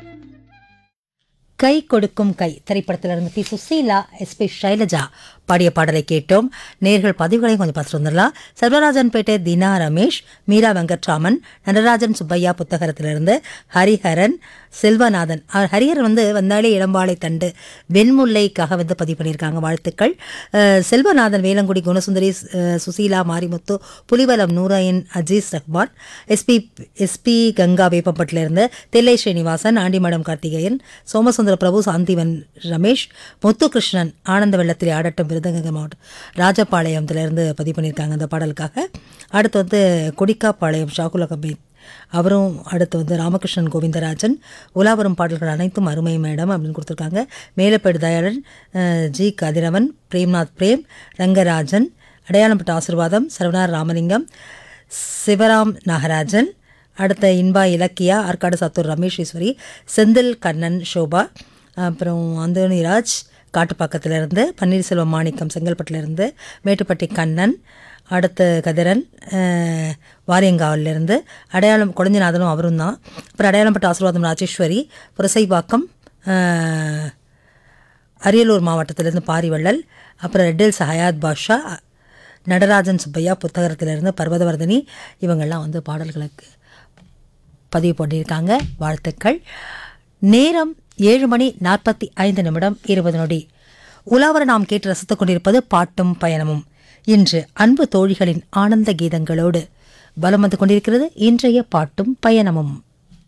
கை கொடுக்கும் கை திரைப்படத்திலிருந்து B Susheela SP Shailaja பாடிய பாடலை கேட்டோம் நேர்கள் பதிவுகளையும் கொஞ்சம் பார்த்துட்டு வந்துடலாம் செல்வராஜன்பேட்டை தினா ரமேஷ் மீரா வெங்கட்ராமன் நடராஜன் சுப்பையா புத்தகத்திலிருந்து ஹரிஹரன் செல்வநாதன் அவர் ஹரிஹரன் வந்து வந்தாலே இளம்பாலை தண்டு வெண்முல்லைக்காக வந்து பதிவு பண்ணியிருக்காங்க வாழ்த்துக்கள் அஹ், செல்வநாதன் வேலங்குடி குணசுந்தரி அஹ், சுசீலா மாரிமுத்து புலிவலம் நூராயன் அஜீஸ் ரஹ்மான் எஸ்பி எஸ்பி கங்கா வேப்பப்பட்டிலிருந்து தில்லை ஸ்ரீனிவாசன் ஆண்டிமடம் கார்த்திகேயன் சோமசுந்தர பிரபு சாந்திவன் ரமேஷ் முத்துகிருஷ்ணன் ஆனந்த வெள்ளத்தில் ஆடட்டும் விருதுநகர் மாவட்டம் ராஜபாளையத்திலிருந்து பதிவு பண்ணியிருக்காங்க அந்த பாடலுக்காக அடுத்து வந்து கொடிக்காப்பாளையம் ஷாகுல கபீர் அவரும் அடுத்து வந்து ராமகிருஷ்ணன் கோவிந்தராஜன் உலாவரும் பாடல்கள் அனைத்தும் அருமை மேடம் அப்படின்னு கொடுத்துருக்காங்க மேலப்பேடு தயாளன் அஹ், ஜி கதிரவன் பிரேம்நாத் பிரேம் ரங்கராஜன் அடையாளப்பட்ட ஆசிர்வாதம் சரவணார் ராமலிங்கம் சிவராம் நாகராஜன் அடுத்த இன்பா இலக்கியா ஆற்காடு சாத்தூர் ரமேஷ் ஈஸ்வரி செந்தில் கண்ணன் சோபா அப்புறம் அந்தோனிராஜ் காட்டுப்பாக்கத்திலிருந்து பன்னீர்செல்வம் மாணிக்கம் செங்கல்பட்டிலிருந்து மேட்டுப்பட்டி கண்ணன் அடுத்து கதிரன் அஹ், வாரியங்காவிலிருந்து அடையாளம் குழந்தைநாதனும் அவரும் தான் அப்புறம் அடையாளப்பட்ட ஆசீர்வாதம் ராஜேஸ்வரி புரசைவாக்கம் அஹ், அரியலூர் மாவட்டத்திலிருந்து பாரிவள்ளல் அப்புறம் ரெட்டில்ஸ் ஹயாத் பாஷா நடராஜன் சுப்பையா புத்தகத்திலிருந்து பர்வதவர்தினி இவங்கெல்லாம் வந்து பாடல்களுக்கு பதிவு பண்ணியிருக்காங்க வாழ்த்துக்கள் நேரம் ஏழு மணி நாற்பத்தி ஐந்து நிமிடம் இருபது நொடி உலாவர நாம் கேட்டு ரசித்துக் கொண்டிருப்பது பாட்டும் பயணமும் இன்று அன்பு தோழிகளின் ஆனந்த கீதங்களோடு பலம் வந்து கொண்டிருக்கிறது இன்றைய பாட்டும் பயணமும்